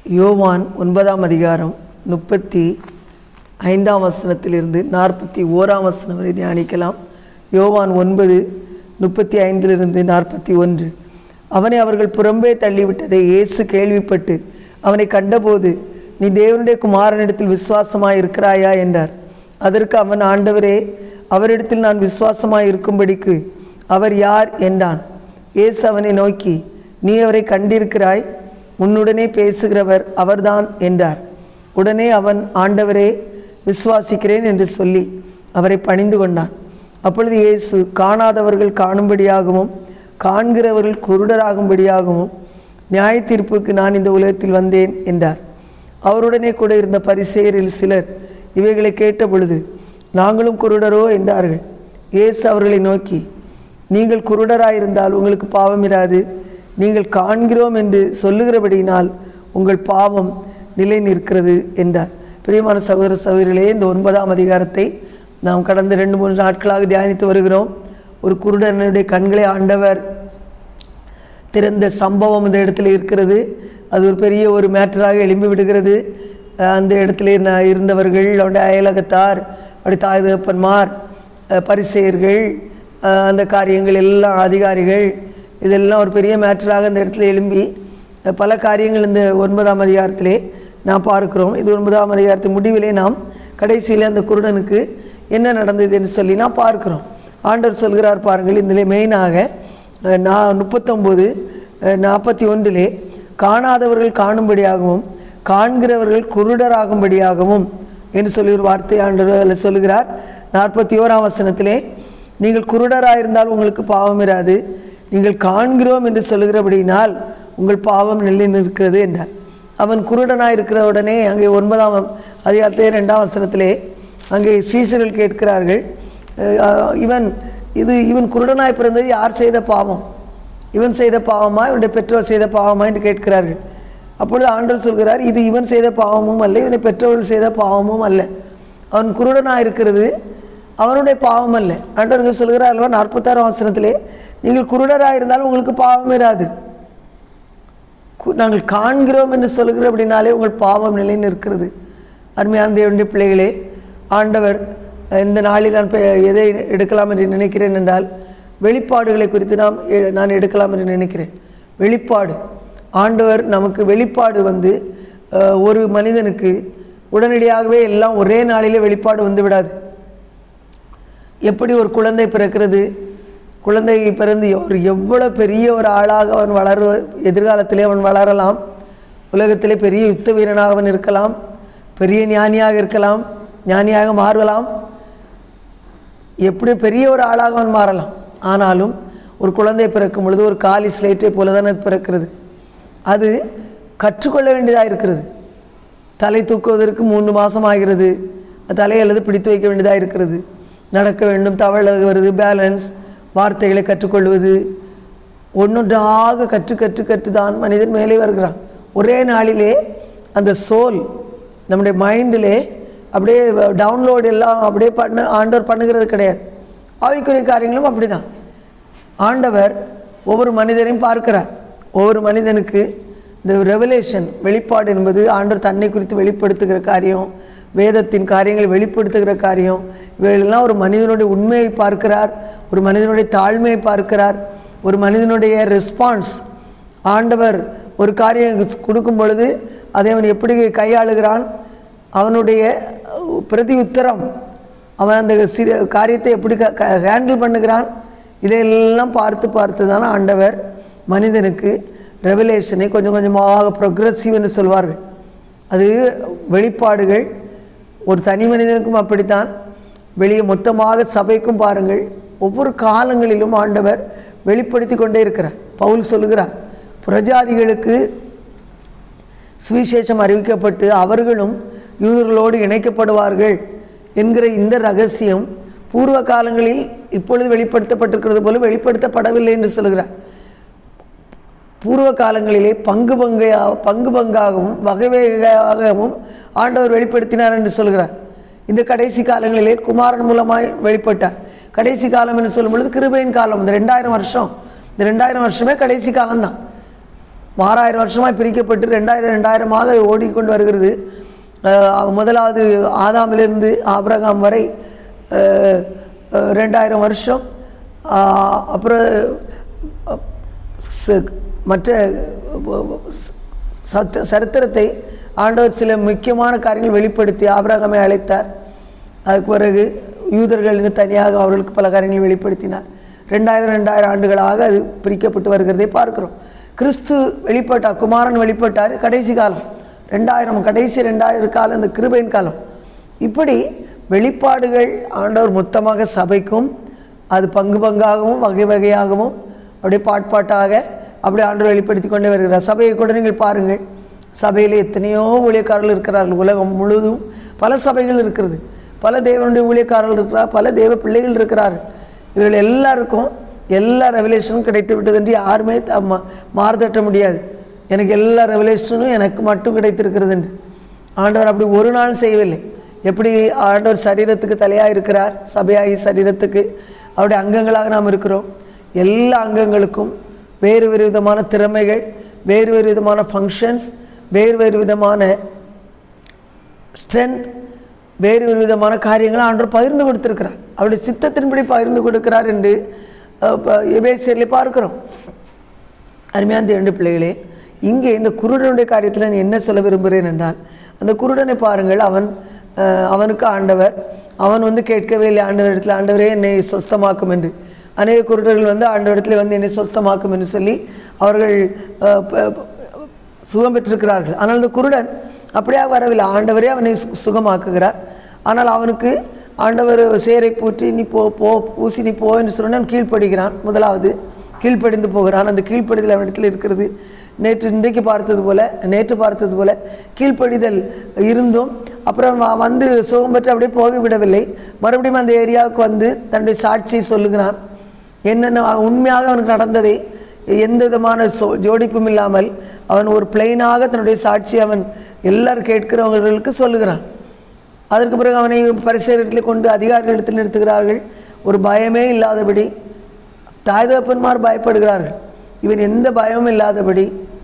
யோவான் ஒன்பதாம் அதிகாரம் முப்பத்தி ஐந்தாம் வசனத்திலிருந்து நாற்பத்தி ஓராம் வசனம் வரை தியானிக்கலாம் யோவான் ஒன்பது முப்பத்தி ஐந்திலிருந்து நாற்பத்தி ஒன்று அவனை அவர்கள் புறம்பே தள்ளிவிட்டதை இயேசு கேள்விப்பட்டு அவனை கண்டபோது நீ தேவனுடைய குமாரனிடத்தில் விசுவாசமாய் இருக்கிறாயா என்றார் அதற்கு அவன் ஆண்டவரே அவரிடத்தில் நான் விசுவாசமாய் இருக்கும்படிக்கு அவர் யார் என்றான் இயேசு அவனை நோக்கி நீ அவரை கண்டிருக்கிறாய் உன்னுடனே பேசுகிறவர் அவர்தான் என்றார் உடனே அவன் ஆண்டவரே விசுவாசிக்கிறேன் என்று சொல்லி அவரை பணிந்து கொண்டான் அப்பொழுது இயேசு காணாதவர்கள் காணும்படியாகவும் காண்கிறவர்கள் குருடராகும்படியாகவும் நியாய தீர்ப்புக்கு நான் இந்த உலகத்தில் வந்தேன் என்றார் அவருடனே கூட இருந்த பரிசேயரில் சிலர் இவைகளை கேட்ட பொழுது நாங்களும் குருடரோ என்றார்கள் இயேசு அவர்களை நோக்கி நீங்கள் குருடராயிருந்தால் உங்களுக்கு பாவம் இராது நீங்கள் காண்கிறோம் என்று சொல்லுகிறபடியினால் உங்கள் பாவம் நிலை நிற்கிறது என்றார் பிரியமான சகோதர சகோதரிகளே இந்த ஒன்பதாம் அதிகாரத்தை நாம் கடந்த ரெண்டு மூன்று நாட்களாக தியானித்து வருகிறோம் ஒரு குருடனுடைய கண்களை ஆண்டவர் திறந்த சம்பவம் இந்த இடத்துல இருக்கிறது அது ஒரு பெரிய ஒரு மேட்டராக எழும்பி விடுகிறது அஹ் அந்த இடத்துல ந- இருந்தவர்கள் அவருடைய அயலகத்தார் அவருடைய தாய் தகப்பன்மார் அஹ் பரிசேயர்கள் அஹ் அந்த காரியங்கள் எல்லாம் அதிகாரிகள் இதெல்லாம் ஒரு பெரிய மேட்டராக இந்த இடத்துல எழும்பி அஹ் பல காரியங்கள் இந்த ஒன்பதாம் அதிகாரத்திலே நாம் பார்க்கிறோம் இது ஒன்பதாம் அதிகாரத்தின் முடிவிலே நாம் கடைசியில் அந்த குருடனுக்கு என்ன நடந்தது என்று சொல்லி நாம் பார்க்கிறோம் ஆண்டவர் சொல்கிறார் பாருங்கள் இதில் மெயினாக அஹ் நான் முப்பத்தொம்போது நாற்பத்தி ஒன்றிலே காணாதவர்கள் காணும்படியாகவும் காண்கிறவர்கள் குருடராகும்படியாகவும் என்று சொல்லி ஒரு வார்த்தை ஆண்டவர் அதில் சொல்லுகிறார் நாற்பத்தி ஓராம் வசனத்திலே நீங்கள் குருடராயிருந்தால் உங்களுக்கு பாவம் இராது நீங்கள் காண்கிறோம் என்று சொல்லுகிறபடியினால் உங்கள் பாவம் நிலை நிற்கிறது என்றார் அவன் குருடனாக இருக்கிற உடனே அங்கே ஒன்பதாம் அதிகாரத்திலே ரெண்டாம் வசனத்திலே அங்கே சீஷர்கள் கேட்கிறார்கள் அஹ் இவன் இது இவன் குருடனாய் பிறந்தது யார் செய்த பாவம் இவன் செய்த பாவமா இவனுடைய பெற்றோர் செய்த பாவமா என்று கேட்கிறார்கள் அப்பொழுது ஆண்டவர் சொல்கிறார் இது இவன் செய்த பாவமும் அல்ல இவனை பெற்றோர்கள் செய்த பாவமும் அல்ல அவன் குருடனாக இருக்கிறது அவனுடைய பாவம் அல்ல ஆண்டவர்கள் சொல்கிறார் அல்லவா நாற்பத்தாறாம் வசனத்திலே நீங்கள் குருடராக இருந்தாலும் உங்களுக்கு பாவம் இராது கு- நாங்கள் காண்கிறோம் என்று சொல்லுகிற அப்படின்னாலே உங்கள் பாவம் நிலை நிற்கிறது அருமையான தேவனுடைய பிள்ளைகளே ஆண்டவர் அஹ், இந்த நாளில் நான் பெ- எதை எடுக்கலாம் என்று நினைக்கிறேன் என்றால் வெளிப்பாடுகளை குறித்து நாம் எ- நான் எடுக்கலாம் என்று நினைக்கிறேன் வெளிப்பாடு ஆண்டவர் நமக்கு வெளிப்பாடு வந்து அஹ், ஒரு மனிதனுக்கு உடனடியாகவே எல்லாம் ஒரே நாளிலே வெளிப்பாடு வந்து விடாது எப்படி ஒரு குழந்தை பிறக்கிறது குழந்தை பிறந்து ஒரு எவ்வளோ பெரிய ஒரு ஆளாக அவன் வளர எதிர்காலத்திலே அவன் வளரலாம் உலகத்திலே பெரிய யுத்த வீரனாக அவன் இருக்கலாம் பெரிய ஞானியாக இருக்கலாம் ஞானியாக மாறலாம் எப்படி பெரிய ஒரு ஆளாக அவன் மாறலாம் ஆனாலும் ஒரு குழந்தை பிறக்கும் பொழுது ஒரு காலி ஸ்லேட்டை போல தான் அது பிறக்கிறது அது கற்றுக்கொள்ள வேண்டியதாக இருக்கிறது தலை தூக்குவதற்கு மூன்று மாதம் ஆகிறது தலை அல்லது பிடித்து வைக்க வேண்டியதாக இருக்கிறது நடக்க வேண்டும் தவழுகிறது பேலன்ஸ் வார்த்தைகளை கற்றுக்கொள்வது ஒன்றொன்றாக கற்று கற்று கற்று தான் மனிதன் மேலே வருகிறான் ஒரே நாளிலே அந்த சோல் நம்முடைய மைண்டிலே அப்படியே டவுன்லோடு எல்லாம் அப்படியே பண்ண ஆண்டவர் பண்ணுகிறது கிடையாது ஆவிக்குரிய காரியங்களும் அப்படி தான் ஆண்டவர் ஒவ்வொரு மனிதரையும் பார்க்கிறார் ஒவ்வொரு மனிதனுக்கு இந்த ரெவலேஷன் வெளிப்பாடு என்பது ஆண்டவர் தன்னை குறித்து வெளிப்படுத்துகிற காரியம் வேதத்தின் காரியங்களை வெளிப்படுத்துகிற காரியம் இவைகளெல்லாம் ஒரு மனிதனுடைய உண்மையை பார்க்கிறார் ஒரு மனிதனுடைய தாழ்மையை பார்க்கிறார் ஒரு மனிதனுடைய ரெஸ்பான்ஸ் ஆண்டவர் ஒரு காரியம் கொடுக்கும் பொழுது அதை அவன் எப்படி கையாளுகிறான் அவனுடைய அஹ், பிரதி உத்தரம் அவன் அந்த சிறு காரியத்தை எப்படி ஹேண்டில் பண்ணுகிறான் இதையெல்லாம் பார்த்து பார்த்து தான் ஆண்டவர் மனிதனுக்கு ரெவலேஷனை கொஞ்சம் கொஞ்சமாக ப்ரொக்ரெசிவ்னு சொல்வார்கள் அது வெளிப்பாடுகள் ஒரு தனி மனிதனுக்கும் அப்படித்தான் வெளியே மொத்தமாக சபைக்கும் பாருங்கள் ஒவ்வொரு காலங்களிலும் ஆண்டவர் வெளிப்படுத்தி கொண்டே இருக்கிறார் பவுல் சொல்லுகிறார் புரஜாதிகளுக்கு சுவிசேஷம் அறிவிக்கப்பட்டு அவர்களும் யூதர்களோடு இணைக்கப்படுவார்கள் என்கிற இந்த ரகசியம் பூர்வ காலங்களில் இப்பொழுது வெளிப்படுத்தப்பட்டிருக்கிறது போல வெளிப்படுத்தப்படவில்லை என்று சொல்கிறார் பூர்வ காலங்களிலே பங்கு பங்கையா பங்கு பங்காகவும் வகை வகையாகவும் ஆண்டவர் வெளிப்படுத்தினார் என்று சொல்கிறார் இந்த கடைசி காலங்களிலே குமாரன் மூலமாய் வெளிப்பட்டார் கடைசி காலம் என்று சொல்லும் பொழுது கிருபையின் காலம் இந்த ரெண்டாயிரம் வருஷம் இந்த ரெண்டாயிரம் வருஷமே கடைசி காலம்தான் ஆறாயிரம் வருஷமாய் பிரிக்கப்பட்டு ரெண்டாயிரம் ரெண்டாயிரமாக ஓடிக்கொண்டு வருகிறது அஹ் முதலாவது ஆதாமிலிருந்து ஆபிரகாம் வரை அஹ், அஹ், ரெண்டாயிரம் வருஷம் அஹ், அப்புறம் அஹ், ச- மற்ற சத்த சரித்திரத்தை ஆண்டவர் சில முக்கியமான காரியங்கள் வெளிப்படுத்தி ஆபிரகாமை அழைத்தார் அதுக்கு பிறகு யூதர்கள் இன்னும் தனியாக அவர்களுக்கு பல காரியங்களை வெளிப்படுத்தினார் ரெண்டாயிரம் ரெண்டாயிரம் ஆண்டுகளாக அது பிரிக்கப்பட்டு வருகிறதை பார்க்கிறோம் கிறிஸ்து வெளிப்பட்டார் குமாரன் வெளிப்பட்டார் கடைசி காலம் ரெண்டாயிரம் கடைசி ரெண்டாயிரம் காலம் இந்த கிருபையின் காலம் இப்படி வெளிப்பாடுகள் ஆண்டவர் மொத்தமாக சபைக்கும் அது பங்கு பங்காகவும் வகை வகையாகவும் அப்படியே பாட்பாட்டாக அப்படி ஆண்டவர் வெளிப்படுத்தி கொண்டே வருகிறார் சபையை கூட நீங்கள் பாருங்கள் சபையில் எத்தனையோ ஊழியக்காரர்கள் இருக்கிறார்கள் உலகம் முழுவதும் பல சபைகள் இருக்கிறது பல தேவனுடைய ஊழியக்காரர்கள் இருக்கிறார் பல தேவ பிள்ளைகள் இருக்கிறார்கள் இவர்கள் எல்லாருக்கும் எல்லா ரெவலேஷனும் கிடைத்து விட்டது என்று யாருமே த- மா- மாறுதட்ட முடியாது எனக்கு எல்லா ரெவலேஷனும் எனக்கு மட்டும் கிடைத்திருக்கிறது என்று ஆண்டவர் அப்படி ஒரு நாள் செய்யவில்லை எப்படி ஆண்டவர் சரீரத்துக்கு தலையாக இருக்கிறார் சபையாகி சரீரத்துக்கு அவருடைய அங்கங்களாக நாம் இருக்கிறோம் எல்லா அங்கங்களுக்கும் வேறு வேறு விதமான திறமைகள் வேறு வேறு விதமான ஃபங்க்ஷன்ஸ் வேறு வேறு விதமான ஸ்ட்ரென்த் வேறு ஒரு விதமான காரியங்களை ஆண்டவர் பகிர்ந்து கொடுத்திருக்கிறார் அவருடைய சித்தத்தின்படி பகிர்ந்து கொடுக்கிறார் என்று எபேசியர்ல பார்க்கிறோம் அருமையான இரண்டு பிள்ளைகளே இங்கே இந்த குருடனுடைய காரியத்தில் நான் என்ன சொல்ல விரும்புகிறேன் என்றால் அந்த குருடனை பாருங்கள் அவன் அஹ், அவனுக்கு ஆண்டவர் அவன் வந்து கேட்கவே இல்லை ஆண்டவர் இடத்துல ஆண்டவரே என்னை சொஸ்தமாக்கும் என்று அநேக குருடர்கள் வந்து ஆண்டவரிடத்தில் வந்து என்னை சொஸ்தமாக்கும் என்று சொல்லி அவர்கள் அஹ், ப- ப- சுகம் பெற்றிருக்கிறார்கள் ஆனால் அந்த குருடன் அப்படியே வரவில்லை ஆண்டவரே அவனை சு- சுகமாக்குகிறார் ஆனால் அவனுக்கு ஆண்டவர் சேரை பூற்றி நீ போ போ பூசி நீ போ என்று சொன்னால் கீழ்ப்படுகிறான் முதலாவது கீழ்ப்படிந்து போகிறான் அந்த கீழ்ப்படிதல் அவனிடத்தில் இருக்கிறது நேற்று இன்றைக்கு பார்த்தது போல நேற்று பார்த்தது போல கீழ்ப்படிதல் இருந்தும் அப்புறம் வ- வந்து சுகம் பெற்று அப்படியே போக விடவில்லை மறுபடியும் அந்த ஏரியாவுக்கு வந்து தன்னுடைய சாட்சியை சொல்லுகிறான் என்னென்ன உண்மையாக அவனுக்கு நடந்ததை எந்த விதமான சோ ஜோடிப்பும் இல்லாமல் அவன் ஒரு பிளைனாக தன்னுடைய சாட்சி அவன் எல்லாரும் கேட்கிறவங்களுக்கு சொல்லுகிறான் அதற்கு பிறகு அவனை பரிசேரத்தில் கொண்டு அதிகாரிகளிடத்தில் நிறுத்துகிறார்கள் ஒரு பயமே இல்லாதபடி தாய் தகப்பன்மார் பயப்படுகிறார்கள் இவன் எந்த பயமும் இல்லாதபடி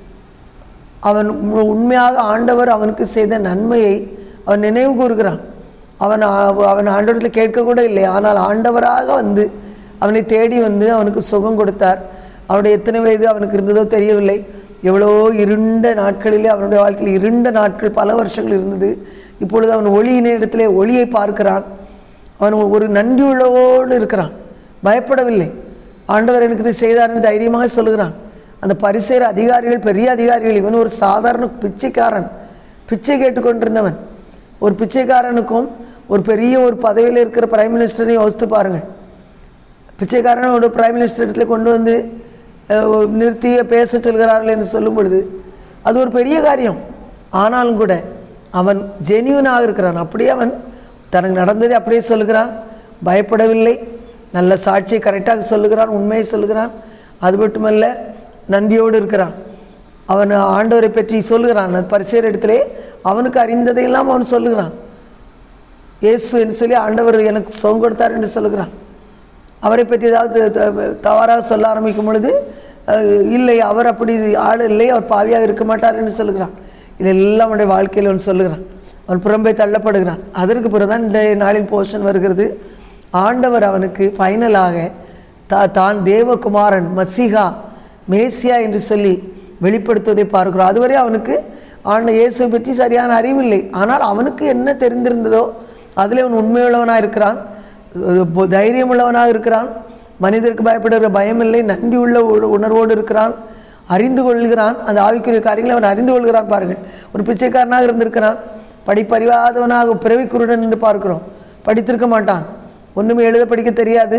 அவன் உ- உண்மையாக ஆண்டவர் அவனுக்கு செய்த நன்மையை அவன் நினைவு கூறுகிறான் அவன் ஆ- அவன் ஆண்டவரத்தில் கேட்கக்கூட இல்லை ஆனால் ஆண்டவராக வந்து அவனை தேடி வந்து அவனுக்கு சுகம் கொடுத்தார் அவனுடைய எத்தனை வயது அவனுக்கு இருந்ததோ தெரியவில்லை எவ்வளவோ இருண்ட நாட்களிலே அவனுடைய வாழ்க்கையில் இருண்ட நாட்கள் பல வருஷங்கள் இருந்தது இப்பொழுது அவன் ஒளியின் இடத்திலே ஒளியை பார்க்கிறான் அவன் ஒரு நன்றியுள்ளவோடு இருக்கிறான் பயப்படவில்லை ஆண்டவர் எனக்கு இதை செய்தார்னு தைரியமாக சொல்லுகிறான் அந்த பரிசேர அதிகாரிகள் பெரிய அதிகாரிகள் இவன் ஒரு சாதாரண பிச்சைக்காரன் பிச்சை கேட்டுக்கொண்டிருந்தவன் ஒரு பிச்சைக்காரனுக்கும் ஒரு பெரிய ஒரு பதவியில் இருக்கிற பிரைம் மினிஸ்டரையும் யோசித்து பாருங்கள் பிச்சைக்காரன் ஒரு பிரைம் மினிஸ்டர் இடத்துல கொண்டு வந்து அஹ், ஒரு நிறுத்தி பேச சொல்கிறார்கள் என்று சொல்லும் பொழுது அது ஒரு பெரிய காரியம் ஆனாலும் கூட அவன் ஜெனியூனாக இருக்கிறான் அப்படியே அவன் தனக்கு நடந்ததை அப்படியே சொல்லுகிறான் பயப்படவில்லை நல்ல சாட்சியை கரெக்டாக சொல்லுகிறான் உண்மையை சொல்லுகிறான் அது மட்டுமல்ல நன்றியோடு இருக்கிறான் அவன் ஆண்டவரை பற்றி சொல்லுகிறான் பரிசேர் இடத்திலே அவனுக்கு அறிந்ததையெல்லாம் அவன் சொல்லுகிறான் இயேசு என்று சொல்லி ஆண்டவர் எனக்கு சுகம் கொடுத்தார் என்று சொல்லுகிறான் அவரை பற்றி ஏதாவது த- தவறாக சொல்ல ஆரம்பிக்கும் பொழுது அஹ், இல்லை அவர் அப்படி ஆள் இல்லை அவர் பாவியாக இருக்க மாட்டார் என்று சொல்லுகிறான் இதெல்லாம் அவனுடைய வாழ்க்கையில் அவன் சொல்லுகிறான் அவன் புறம்பே தள்ளப்படுகிறான் அதற்கு பிறகுதான் இந்த நாளின் போஷன் வருகிறது ஆண்டவர் அவனுக்கு ஃபைனலாக தா தான் தேவகுமாரன் மசிகா மேசியா என்று சொல்லி வெளிப்படுத்துவதை பார்க்கிறோம் அதுவரை அவனுக்கு ஆண்ட இயேசு பற்றி சரியான அறிவில்லை ஆனால் அவனுக்கு என்ன தெரிந்திருந்ததோ அதில் அவன் உண்மையுள்ளவனாக இருக்கிறான் பொ- தைரியம் உள்ளவனாக இருக்கிறான் மனிதருக்கு பயப்படுகிற பயமில்லை நன்றி உள்ள உ- உணர்வோடு இருக்கிறான் அறிந்து கொள்கிறான் அந்த ஆவிக்குரிய காரியங்களை அவன் அறிந்து கொள்கிறான் பாருங்கள் ஒரு பிச்சைக்காரனாக இருந்திருக்கிறான் படிப்பறிவாதவனாக பிறவி குருடன் என்று பார்க்கிறோம் படித்திருக்க மாட்டான் ஒன்றுமே எழுத படிக்க தெரியாது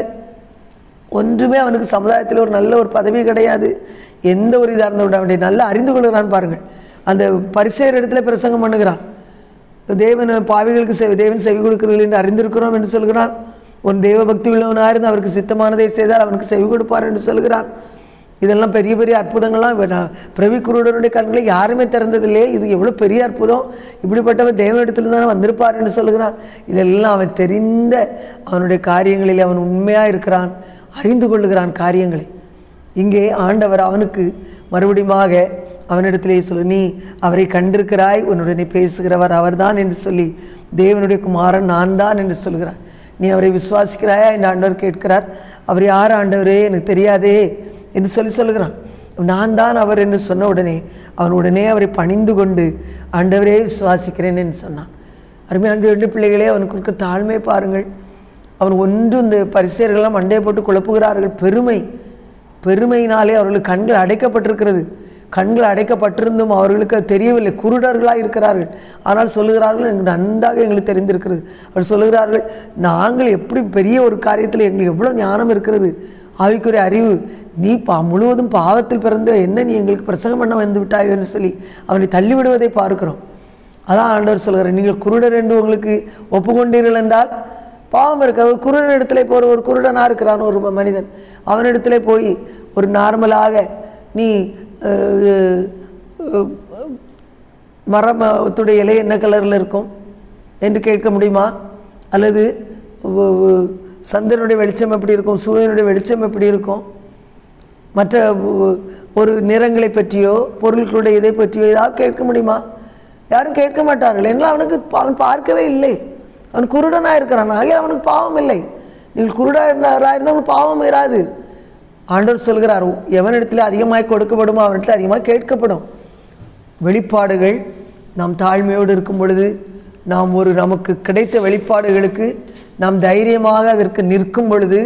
ஒன்றுமே அவனுக்கு சமுதாயத்தில் ஒரு நல்ல ஒரு பதவி கிடையாது எந்த ஒரு இதாக இருந்த அவனுடைய நல்லா அறிந்து கொள்கிறான் பாருங்கள் அந்த பரிசேர் இடத்துல பிரசங்கம் பண்ணுகிறான் தேவன் பாவிகளுக்கு செவி தேவன் செவி கொடுக்கிறது என்று அறிந்திருக்கிறோம் என்று சொல்கிறான் ஒரு தேவ பக்தி உள்ளவனாக இருந்து அவருக்கு சித்தமானதை செய்தால் அவனுக்கு செவி கொடுப்பார் என்று சொல்கிறான் இதெல்லாம் பெரிய பெரிய அற்புதங்கள்லாம் இவ- நான் பிரவி குருடனுடைய கண்களை யாருமே திறந்ததில்லையே இது எவ்வளோ பெரிய அற்புதம் இப்படிப்பட்டவன் தேவனிடத்தில் தானே வந்திருப்பார் என்று சொல்கிறான் இதெல்லாம் அவன் தெரிந்த அவனுடைய காரியங்களில் அவன் உண்மையாக இருக்கிறான் அறிந்து கொள்ளுகிறான் காரியங்களை இங்கே ஆண்டவர் அவனுக்கு மறுபடியுமாக அவனிடத்திலே சொல்லு நீ அவரை கண்டிருக்கிறாய் உன்னுடனே பேசுகிறவர் அவர்தான் என்று சொல்லி தேவனுடைய குமாரன் நான் தான் என்று சொல்கிறார் நீ அவரை விசுவாசிக்கிறாயா என்று ஆண்டவர் கேட்கிறார் அவர் யார் ஆண்டவரே எனக்கு தெரியாதே என்று சொல்லி சொல்கிறான் நான் தான் அவர் என்று சொன்ன உடனே அவன் உடனே அவரை பணிந்து கொண்டு ஆண்டவரே விசுவாசிக்கிறேன் என்று சொன்னான் அருமையான ரெண்டு பிள்ளைகளே அவனுக்கு இருக்கிற தாழ்மை பாருங்கள் அவன் ஒன்று இந்த பரிசெயர்களெல்லாம் மண்டையை போட்டு குழப்புகிறார்கள் பெருமை பெருமையினாலே அவர்களுக்கு கண்கள் அடைக்கப்பட்டிருக்கிறது கண்கள் அடைக்கப்பட்டிருந்தும் அவர்களுக்கு அது தெரியவில்லை குருடர்களாக இருக்கிறார்கள் ஆனால் சொல்லுகிறார்கள் எனக்கு நன்றாக எங்களுக்கு தெரிந்திருக்கிறது அவர் சொல்லுகிறார்கள் நாங்கள் எப்படி பெரிய ஒரு காரியத்தில் எங்களுக்கு எவ்வளோ ஞானம் இருக்கிறது ஆவிக்குரிய அறிவு நீ பா முழுவதும் பாவத்தில் பிறந்த என்ன நீ எங்களுக்கு பிரசங்கம் பண்ண வந்து விட்டாயோ என்று சொல்லி அவனை தள்ளிவிடுவதை பார்க்கிறோம் அதான் ஆண்டவர் சொல்கிறார் நீங்கள் குருடர் என்று உங்களுக்கு ஒப்புக்கொண்டீர்கள் என்றால் பாவம் இருக்க ஒரு குருடன் இடத்துல போகிற ஒரு குருடனாக இருக்கிறான் ஒரு மனிதன் அவனிடத்துல போய் ஒரு நார்மலாக நீ அஹ், அஹ், மரத்துடைய இலை என்ன கலரில் இருக்கும் என்று கேட்க முடியுமா அல்லது வ- வ- சந்திரனுடைய வெளிச்சம் எப்படி இருக்கும் சூரியனுடைய வெளிச்சம் எப்படி இருக்கும் மற்ற வ- ஒரு நிறங்களை பற்றியோ பொருட்களுடைய இதை பற்றியோ ஏதாவது கேட்க முடியுமா யாரும் கேட்க மாட்டார்கள் என்றால் அவனுக்கு பா- அவன் பார்க்கவே இல்லை அவன் குருடனாக இருக்கிறான் ஆகிய அவனுக்கு பாவம் இல்லை நீங்கள் குருடாக இருந்தாரா இருந்தால் பாவம் இராது ஆண்டவர் சொல்கிறார் எவனிடத்தில் அதிகமாய் கொடுக்கப்படுமோ அவனிடத்தில் அதிகமாக கேட்கப்படும் வெளிப்பாடுகள் நாம் தாழ்மையோடு இருக்கும் பொழுது நாம் ஒரு நமக்கு கிடைத்த வெளிப்பாடுகளுக்கு நாம் தைரியமாக அதற்கு நிற்கும் பொழுது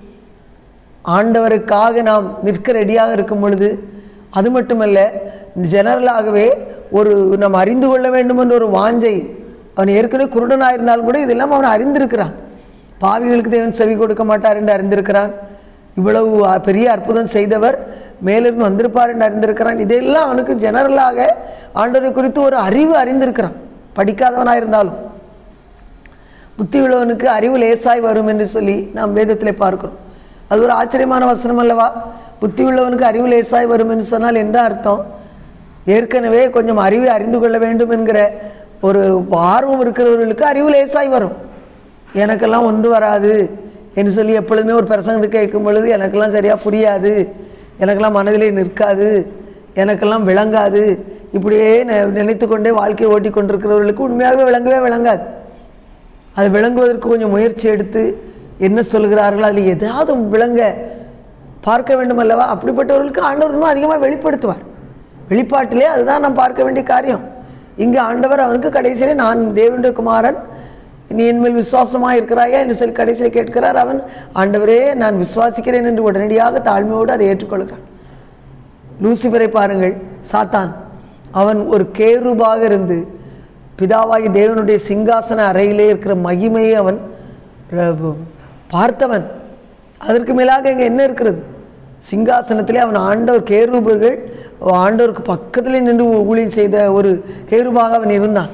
ஆண்டவருக்காக நாம் நிற்க ரெடியாக இருக்கும் பொழுது அது மட்டுமல்ல ஜெனரலாகவே ஒரு நாம் அறிந்து கொள்ள வேண்டும் என்ற ஒரு வாஞ்சை அவன் ஏற்கனவே குருடனாக இருந்தாலும் கூட இதெல்லாம் அவன் அறிந்திருக்கிறான் பாவிகளுக்கு தேவன் செவி கொடுக்க மாட்டார் என்று அறிந்திருக்கிறான் இவ்வளவு அ- பெரிய அற்புதம் செய்தவர் மேலிருந்து வந்திருப்பார் என்று அறிந்திருக்கிறான் இதெல்லாம் அவனுக்கு ஜெனரலாக ஆண்டவரை குறித்து ஒரு அறிவு அறிந்திருக்கிறான் படிக்காதவனாக இருந்தாலும் புத்தி உள்ளவனுக்கு அறிவு லேசாய் வரும் என்று சொல்லி நாம் வேதத்திலே பார்க்கிறோம் அது ஒரு ஆச்சரியமான வசனம் அல்லவா புத்தி உள்ளவனுக்கு அறிவு லேசாய் வரும் என்று சொன்னால் என்ன அர்த்தம் ஏற்கனவே கொஞ்சம் அறிவை அறிந்து கொள்ள வேண்டும் என்கிற ஒரு ஆர்வம் இருக்கிறவர்களுக்கு அறிவு லேசாய் வரும் எனக்கெல்லாம் ஒன்று வராது என்று சொல்லி எப்பொழுதுமே ஒரு பிரசங்கத்தை கேட்கும் பொழுது எனக்கெல்லாம் சரியாக புரியாது எனக்கெல்லாம் மனதிலே நிற்காது எனக்கெல்லாம் விளங்காது இப்படியே நெ- நினைத்து கொண்டே வாழ்க்கையை ஓட்டி கொண்டிருக்கிறவர்களுக்கு உண்மையாகவே விளங்கவே விளங்காது அது விளங்குவதற்கு கொஞ்சம் முயற்சி எடுத்து என்ன சொல்கிறார்கள் அதில் ஏதாவது விளங்க பார்க்க வேண்டும் அல்லவா அப்படிப்பட்டவர்களுக்கு ஆண்டவர் இன்னும் அதிகமாக வெளிப்படுத்துவார் வெளிப்பாட்டிலே அதுதான் நாம் பார்க்க வேண்டிய காரியம் இங்கே ஆண்டவர் அவனுக்கு கடைசியிலே நான் தேவனுடைய குமாரன் நீ என்மேல் விசுவாசமாக இருக்கிறாயா என்று சொல்லி கடைசியில் கேட்கிறார் அவன் ஆண்டவரே நான் விசுவாசிக்கிறேன் என்று உடனடியாக தாழ்மையோடு அதை ஏற்றுக்கொள்கிறான் லூசிபரை பாருங்கள் சாத்தான் அவன் ஒரு கேருபாக இருந்து பிதாவாகி தேவனுடைய சிங்காசன அறையிலே இருக்கிற மகிமையை அவன் ர- பார்த்தவன் அதற்கு மேலாக இங்கே என்ன இருக்கிறது சிங்காசனத்திலே அவன் ஆண்டவர் கேருபர்கள் ஆண்டவருக்கு பக்கத்திலே நின்று ஊழியம் செய்த ஒரு கேருபாக அவன் இருந்தான்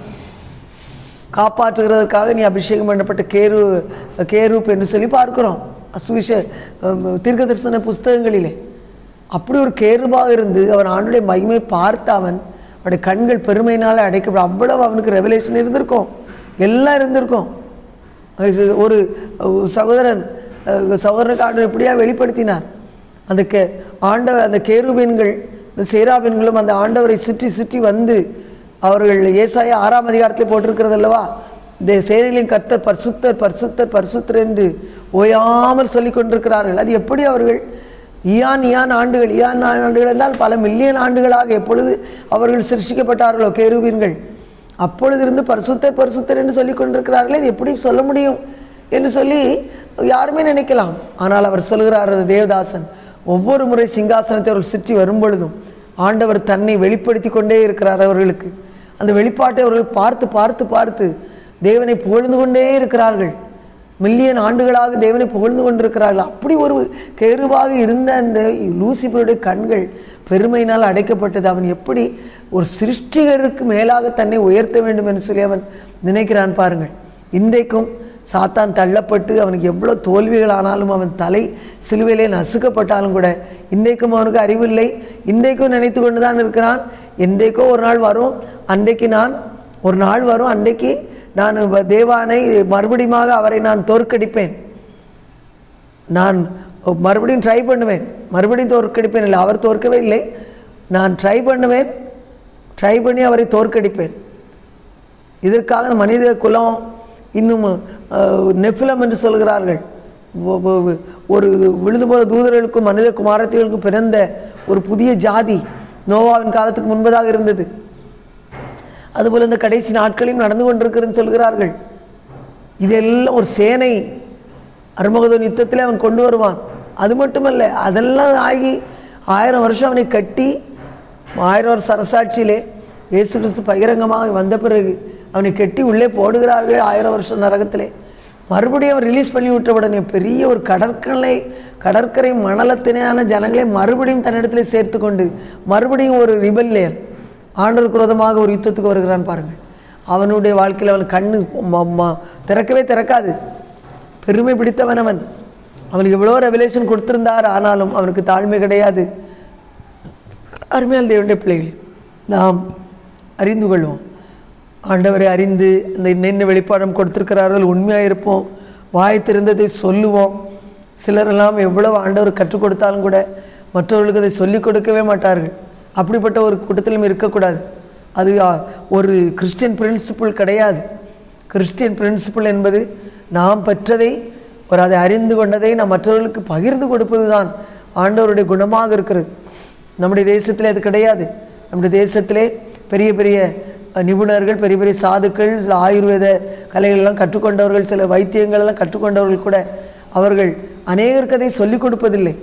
காப்பாற்றுகிறதற்காக நீ அபிஷேகம் பண்ணப்பட்ட கேரு கேரூப் என்று சொல்லி பார்க்கிறோம் சுவிச தீர்க்க தரிசன புஸ்தகங்களிலே அப்படி ஒரு கேருபாக இருந்து அவன் ஆண்டுடைய மகிமை பார்த்த அவன் அவனுடைய கண்கள் பெருமையினால் அடைக்கப்படும் அவ்வளவு அவனுக்கு ரெவலேஷன் இருந்திருக்கும் எல்லாம் இருந்திருக்கும் இது ஒரு அஹ், சகோதரன் அஹ், சகோதரனுக்கு ஆண்டவர் எப்படியா வெளிப்படுத்தினார் அந்த கே ஆண்ட அந்த கேருபீன்கள் சேராபீன்களும் அந்த ஆண்டவரை சுற்றி சுற்றி வந்து அவர்கள் ஏசாயா ஆறாம் அதிகாரத்தில் போட்டிருக்கிறது அல்லவா இந்த சேரிலின் கர்த்தர் பரிசுத்தர் பரிசுத்தர் பரிசுத்தர் என்று ஓயாமல் சொல்லிக் கொண்டிருக்கிறார்கள் அது எப்படி அவர்கள் ஈயான் ஈயான் ஆண்டுகள் ஈயான் ஆண்டுகள் என்றால் பல மில்லியன் ஆண்டுகளாக எப்பொழுது அவர்கள் சிருஷ்டிக்கப்பட்டார்களோ கேருபீன்கள் அப்பொழுதிருந்து பரிசுத்தர் பரிசுத்தர் என்று சொல்லிக் கொண்டிருக்கிறார்களே இது எப்படி சொல்ல முடியும் என்று சொல்லி யாருமே நினைக்கலாம் ஆனால் அவர் சொல்கிறார் அது தேவதாசன் ஒவ்வொரு முறை சிங்காசனத்தை அவர்கள் சுற்றி வரும் பொழுதும் ஆண்டவர் தன்னை வெளிப்படுத்தி கொண்டே இருக்கிறார் அவர்களுக்கு அந்த வெளிப்பாட்டை அவர்கள் பார்த்து பார்த்து பார்த்து தேவனை புகழ்ந்து கொண்டே இருக்கிறார்கள் மில்லியன் ஆண்டுகளாக தேவனை புகழ்ந்து கொண்டிருக்கிறார்கள் அப்படி ஒரு கேருவாக இருந்த அந்த லூசிபருடைய கண்கள் பெருமையினால் அடைக்கப்பட்டது அவன் எப்படி ஒரு சிருஷ்டிகருக்கு மேலாக தன்னை உயர்த்த வேண்டும் என்று சொல்லி அவன் நினைக்கிறான் பாருங்கள் இன்றைக்கும் சாத்தான் தள்ளப்பட்டு அவனுக்கு எவ்வளோ தோல்விகள் ஆனாலும் அவன் தலை சிலுவையிலே நசுக்கப்பட்டாலும் கூட இன்றைக்கும் அவனுக்கு அறிவில்லை இன்றைக்கும் நினைத்து கொண்டு தான் இருக்கிறான் என்றைக்கோ ஒரு நாள் வரும் அன்றைக்கு நான் ஒரு நாள் வரும் அன்றைக்கு நான் வ- தேவானை மறுபடியுமாக அவரை நான் தோற்கடிப்பேன் நான் மறுபடியும் ட்ரை பண்ணுவேன் மறுபடியும் தோற்கடிப்பேன் இல்லை அவர் தோற்கவே இல்லை நான் ட்ரை பண்ணுவேன் ட்ரை பண்ணி அவரை தோற்கடிப்பேன் இதற்காக மனித குலம் இன்னும் அஹ், நெஃபிலம் என்று சொல்கிறார்கள் ஒ- ஒ- ஒரு விழுந்து போன தூதர்களுக்கும் மனித குமாரத்திகளுக்கும் பிறந்த ஒரு புதிய ஜாதி நோவாவின் காலத்துக்கு முன்பதாக இருந்தது அதுபோல் இந்த கடைசி நாட்களையும் நடந்து கொண்டிருக்கிறதுன்னு சொல்கிறார்கள் இதெல்லாம் ஒரு சேனை அருமகதன் யுத்தத்தில் அவன் கொண்டு வருவான் அது மட்டுமல்ல அதெல்லாம் ஆகி ஆயிரம் வருஷம் அவனை கட்டி ஆயிரம் வருஷ அரசாட்சியிலே இயேசு கிறிஸ்து பகிரங்கமாக வந்த பிறகு அவனை கட்டி உள்ளே போடுகிறார்கள் ஆயிரம் வருஷம் நரகத்திலே மறுபடியும் அவன் ரிலீஸ் பண்ணி விட்ட உடனே பெரிய ஒரு கடற்கரை கடற்கரை மணலத்தினையான ஜனங்களை மறுபடியும் தன்னிடத்திலே சேர்த்து கொண்டு மறுபடியும் ஒரு ரிபல்லியன் ஆண்டவருக்கு விரோதமாக ஒரு யுத்தத்துக்கு வருகிறான் பாருங்கள் அவனுடைய வாழ்க்கையில் அவன் கண்ணு ம- ம- திறக்கவே திறக்காது பெருமை பிடித்தவன் அவன் அவனுக்கு எவ்வளோ ரெவலேஷன் கொடுத்திருந்தார் ஆனாலும் அவனுக்கு தாழ்மை கிடையாது அருமையால் தேவனுடைய பிள்ளைகளே நாம் அறிந்து கொள்வோம் ஆண்டவரை அறிந்து அந்த என்னென்ன வெளிப்பாடம் கொடுத்திருக்கிறார்கள் உண்மையாக இருப்போம் வாய் திறந்ததை சொல்லுவோம் சிலரெல்லாம் எவ்வளவு ஆண்டவர் கற்றுக் கொடுத்தாலும் கூட மற்றவர்களுக்கு அதை சொல்லிக் கொடுக்கவே மாட்டார்கள் அப்படிப்பட்ட ஒரு கூட்டத்திலும் இருக்கக்கூடாது அது ஆ, ஒரு கிறிஸ்டியன் பிரின்சிபிள் கிடையாது கிறிஸ்டியன் பிரின்சிபிள் என்பது நாம் பெற்றதை ஒரு அதை அறிந்து கொண்டதை நாம் மற்றவர்களுக்கு பகிர்ந்து கொடுப்பது தான் ஆண்டவருடைய குணமாக இருக்கிறது நம்முடைய தேசத்திலே அது கிடையாது நம்முடைய தேசத்திலே பெரிய பெரிய அஹ், நிபுணர்கள் பெரிய பெரிய சாதுக்கள் சில ஆயுர்வேத கலைகளெல்லாம் கற்றுக்கொண்டவர்கள் சில வைத்தியங்கள் எல்லாம் கற்றுக்கொண்டவர்கள் கூட அவர்கள் அநேகருக்கு அதை சொல்லிக் கொடுப்பதில்லை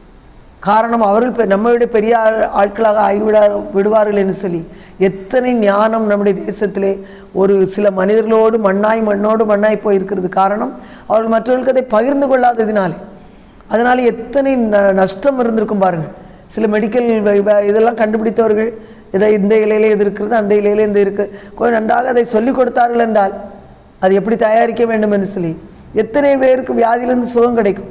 காரணம் அவர்கள் பெ- நம்மை விட பெரிய ஆள்- ஆட்களாக ஆகிவிடா விடுவார்கள் என்று சொல்லி எத்தனை ஞானம் நம்முடைய தேசத்திலே ஒரு சில மனிதர்களோடு மண்ணாய் மண்ணோடு மண்ணாய் போயிருக்கிறது காரணம் அவர்கள் மற்றவர்களுக்கு அதை பகிர்ந்து கொள்ளாததினாலே அதனால் எத்தனை ந- நஷ்டம் இருந்திருக்கும் பாருங்கள் சில மெடிக்கல் இதெல்லாம் கண்டுபிடித்தவர்கள் இதை இந்த இலையிலே இது இருக்கிறது அந்த இலையிலே இந்த இருக்கு கொஞ்சம் நன்றாக அதை சொல்லிக் கொடுத்தார்கள் என்றால் அது எப்படி தயாரிக்க வேண்டும் என்று சொல்லி எத்தனை பேருக்கு வியாதியிலிருந்து சுகம் கிடைக்கும்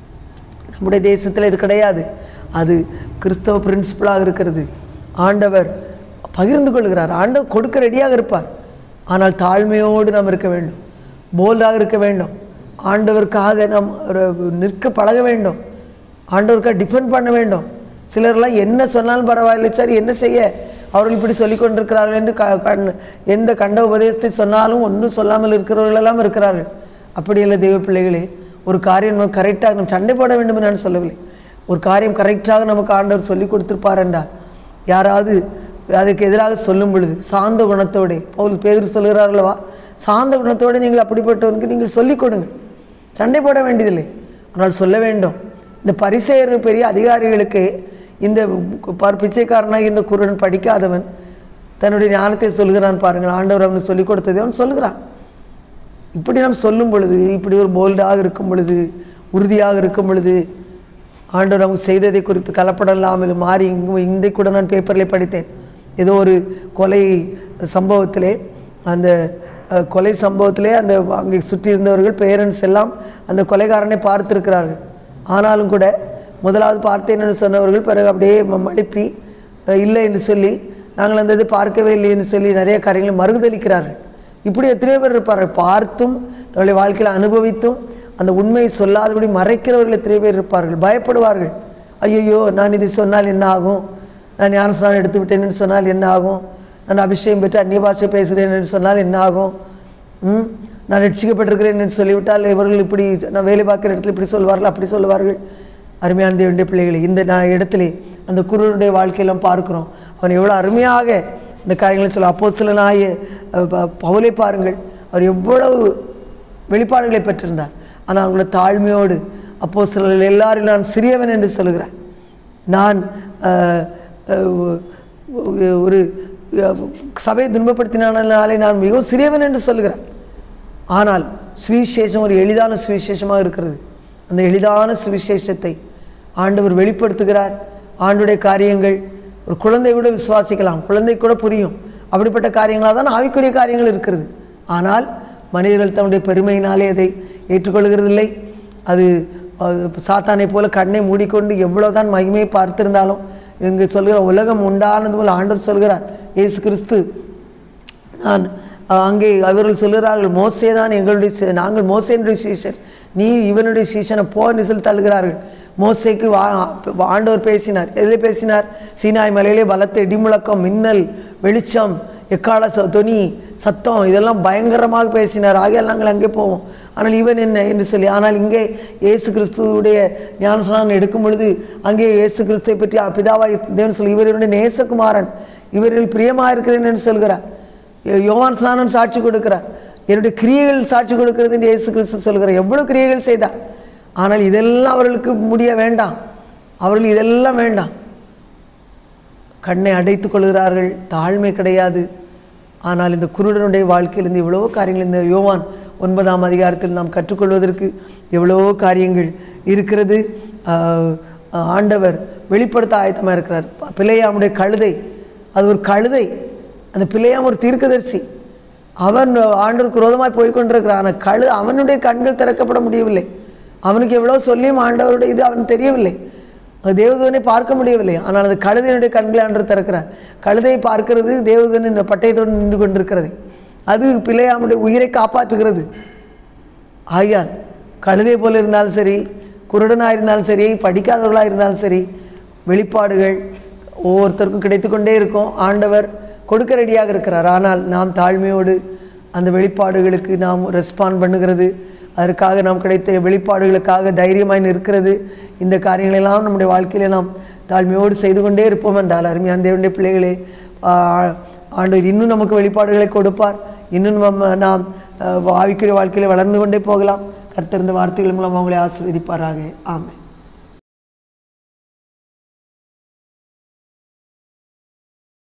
நம்முடைய தேசத்தில் இது கிடையாது அது கிறிஸ்தவ பிரின்சிபலாக இருக்கிறது ஆண்டவர் பகிர்ந்து கொள்கிறார் ஆண்டவர் கொடுக்க ரெடியாக இருப்பார் ஆனால் தாழ்மையோடு நாம் இருக்க வேண்டும் போல்டாக இருக்க வேண்டும் ஆண்டவருக்காக நாம் ஒரு நிற்க பழக வேண்டும் ஆண்டவருக்காக டிஃபெண்ட் பண்ண வேண்டும் சிலர்லாம் என்ன சொன்னாலும் பரவாயில்லை சார் என்ன செய்ய அவர்கள் இப்படி சொல்லிக் கொண்டிருக்கிறார்கள் என்று க கண் எந்த கண்ட உபதேசத்தை சொன்னாலும் ஒன்றும் சொல்லாமல் இருக்கிறவர்களெல்லாம் இருக்கிறார்கள் அப்படியல்ல தெய்வ பிள்ளைகளே ஒரு காரியம் நம்ம கரெக்டாக நம்ம சண்டை போட வேண்டும் என்று நான் சொல்லவில்லை ஒரு காரியம் கரெக்டாக நமக்கு ஆண்டவர் சொல்லி கொடுத்திருப்பார் என்றால் யாராவது அதுக்கு எதிராக சொல்லும் பொழுது சாந்த குணத்தோடே பவுல் பேதர் சொல்கிறார் அல்லவா சாந்த குணத்தோடு நீங்கள் அப்படிப்பட்டவனுக்கு நீங்கள் சொல்லிக் கொடுங்க சண்டை போட வேண்டியதில்லை ஆனால் சொல்ல வேண்டும் இந்த பரிசெயர் பெரிய அதிகாரிகளுக்கு இந்த பார் பிச்சைக்காரனாக இந்த குருடன் படிக்காதவன் தன்னுடைய ஞானத்தை சொல்கிறான் பாருங்கள் ஆண்டவர் அவனுக்கு சொல்லிக் கொடுத்ததை அவன் சொல்லுகிறான் இப்படி நாம் சொல்லும் பொழுது இப்படி ஒரு போல்டாக இருக்கும் பொழுது உறுதியாக இருக்கும் பொழுது ஆண்டவர் நமக்கு செய்ததை குறித்து கலப்படம் இல்லாமல் மாறி இங்கு இன்றைக்கு கூட நான் பேப்பரில் படித்தேன் ஏதோ ஒரு கொலை சம்பவத்திலே அந்த அஹ், கொலை சம்பவத்திலே அந்த அங்கே சுற்றி இருந்தவர்கள் பேரண்ட்ஸ் எல்லாம் அந்த கொலைகாரனை பார்த்திருக்கிறார்கள் ஆனாலும் கூட முதலாவது பார்த்தேன் என்று சொன்னவர்கள் பிறகு அப்படியே ம- மழுப்பி அஹ், இல்லை என்று சொல்லி நாங்கள் அந்த இது பார்க்கவே இல்லை என்று சொல்லி நிறைய காரியங்களை மறுதளிக்கிறார்கள் இப்படி எத்தனையோ பேர் இருப்பார்கள் பார்த்தும் தன்னுடைய வாழ்க்கையில் அனுபவித்தும் அந்த உண்மையை சொல்லாதபடி மறைக்கிறவர்கள் எத்தனையோ பேர் இருப்பார்கள் பயப்படுவார்கள் ஐயையோ நான் இது சொன்னால் என்ன ஆகும் நான் ஞானஸ்நானம் எடுத்து விட்டேன்னு சொன்னால் என்ன ஆகும் நான் அபிஷேகம் பெற்று அந்நிய பாஷை பேசுகிறேன் என்று சொன்னால் என்ன ஆகும் ம் நான் ரட்சிக்கப்பட்டிருக்கிறேன் என்று சொல்லிவிட்டால் இவர்கள் இப்படி நான் வேலை பார்க்குற இடத்துல இப்படி சொல்வார்கள் அப்படி சொல்லுவார்கள் அருமையான தேவனுடைய பிள்ளைகளை இந்த நான் இடத்திலே அந்த குருடைய வாழ்க்கையெல்லாம் பார்க்கிறோம் அவன் எவ்வளோ அருமையாக இந்த காரியங்களை சொல்ல அப்போஸ்தலனாய அஹ், ப- பவுலை பாருங்கள் அவர் எவ்வளவு வெளிப்பாடுகளை பெற்றிருந்தார் ஆனால் அவங்கள தாழ்மையோடு அப்போஸ்தலர்கள் எல்லாரும் நான் சிறியவன் என்று சொல்லுகிறார் நான் அஹ், அஹ், ஒரு அஹ், சபையை துன்பப்படுத்தினாலே நான் மிகவும் சிறியவன் என்று சொல்லுகிறேன் ஆனால் சுவிசேஷம் ஒரு எளிதான சுவிசேஷமாக இருக்கிறது அந்த எளிதான சுவிசேஷத்தை ஆண்டவர் வெளிப்படுத்துகிறார் ஆண்டுடைய காரியங்கள் ஒரு குழந்தை கூட விசுவாசிக்கலாம் குழந்தை கூட புரியும் அப்படிப்பட்ட காரியங்களாக தான் ஆவிக்குரிய காரியங்கள் இருக்கிறது ஆனால் மனிதர்கள் தன்னுடைய பெருமையினாலே அதை ஏற்றுக்கொள்கிறதில்லை அது அது சாத்தானை போல கண்ணை மூடிக்கொண்டு எவ்வளவுதான் மகிமையை பார்த்திருந்தாலும் இங்கு சொல்கிற உலகம் உண்டானது போல ஆண்டவர் சொல்கிறார் இயேசு கிறிஸ்து நான் அஹ், அங்கே அவர்கள் சொல்கிறார்கள் மோசே தான் எங்களுடைய சீ- நாங்கள் மோசேனுடைய சீஷர் நீ இவனுடைய சீஷனை போ என்று சொல்லி தள்ளுகிறார்கள் மோசேக்கு வா ஆண்டவர் பேசினார் எதில் பேசினார் சீனாய் மலையிலே பலத்த இடிமுழக்கம் மின்னல் வெளிச்சம் எக்கால ச- தொனி சத்தம் இதெல்லாம் பயங்கரமாக பேசினார் ஆகையால் நாங்கள் அங்கே போவோம் ஆனால் இவன் என்ன என்று சொல்லி ஆனால் இங்கே இயேசு கிறிஸ்துவுடைய ஞானஸ்நானம் எடுக்கும் பொழுது அங்கே இயேசு கிறிஸ்துவை பற்றி பிதாவாய் தேவன் சொல்லி இவர் என்னுடைய நேசகுமாரன் இவரில் பிரியமாக இருக்கிறேன் என்று சொல்கிறார் யோ- யோவான் ஸ்நானன் சாட்சி கொடுக்கிறார் என்னுடைய கிரியைகள் சாட்சி கொடுக்கிறது என்று இயேசு கிறிஸ்து சொல்கிறார் எவ்வளவு கிரியைகள் செய்தார் ஆனால் இதெல்லாம் அவர்களுக்கு முடிய வேண்டாம் அவர்கள் இதெல்லாம் வேண்டாம் கண்ணை அடைத்துக் கொள்கிறார்கள் தாழ்மை கிடையாது ஆனால் இந்த குருடனுடைய வாழ்க்கையில் இந்த எவ்வளவோ காரியங்கள் இந்த யோவான் ஒன்பதாம் அதிகாரத்தில் நாம் கற்றுக்கொள்வதற்கு எவ்வளவோ காரியங்கள் இருக்கிறது ஆஹ், ஆண்டவர் வெளிப்படுத்த ஆயத்தமாக இருக்கிறார் பிள்ளையாமுடைய கழுதை அது ஒரு கழுதை அந்த பிள்ளையாம் ஒரு தீர்க்கதரிசி அவன் ஆண்டவருக்கு விரோதமாய் போய் கொண்டிருக்கிறான் ஆனால் கழு அவனுடைய கண்கள் திறக்கப்பட முடியவில்லை அவனுக்கு எவ்வளோ சொல்லியும் ஆண்டவருடைய இது அவன் தெரியவில்லை அது தேவதூதனை பார்க்க முடியவில்லை ஆனால் அது கழுதையினுடைய கண்களை ஆண்டு திறக்கிறார் கழுதையை பார்க்கிறது தேவதூதன் பட்டயத்தோடு நின்று கொண்டிருக்கிறது அது பிள்ளையாமுடைய உயிரை காப்பாற்றுகிறது ஆகையால் கழுதை போல இருந்தாலும் சரி குருடனாக இருந்தாலும் சரி படிக்காதவர்களாக இருந்தாலும் சரி வெளிப்பாடுகள் ஒவ்வொருத்தருக்கும் கிடைத்து கொண்டே இருக்கும் ஆண்டவர் கொடுக்க ரெடியாக இருக்கிறார் ஆனால் நாம் தாழ்மையோடு அந்த வெளிப்பாடுகளுக்கு நாம் ரெஸ்பாண்ட் பண்ணுகிறது அதற்காக நாம் கிடைத்த வெளிப்பாடுகளுக்காக தைரியமாய் நிற்கிறது இந்த காரியங்களெல்லாம் நம்முடைய வாழ்க்கையில நாம் தாழ்மையோடு செய்து கொண்டே இருப்போம் என்றால் அருமையான தேவனுடைய பிள்ளைகளே ஆ- ஆண்டவர் இன்னும் நமக்கு வெளிப்பாடுகளை கொடுப்பார் இன்னும் நம்ம நாம் அஹ், ஆவிக்குரிய வாழ்க்கையில் வளர்ந்து கொண்டே போகலாம் கர்த்தர் இந்த வார்த்தைகள் மூலம் அவங்களை ஆசீர்வதிப்பாராக ஆமென்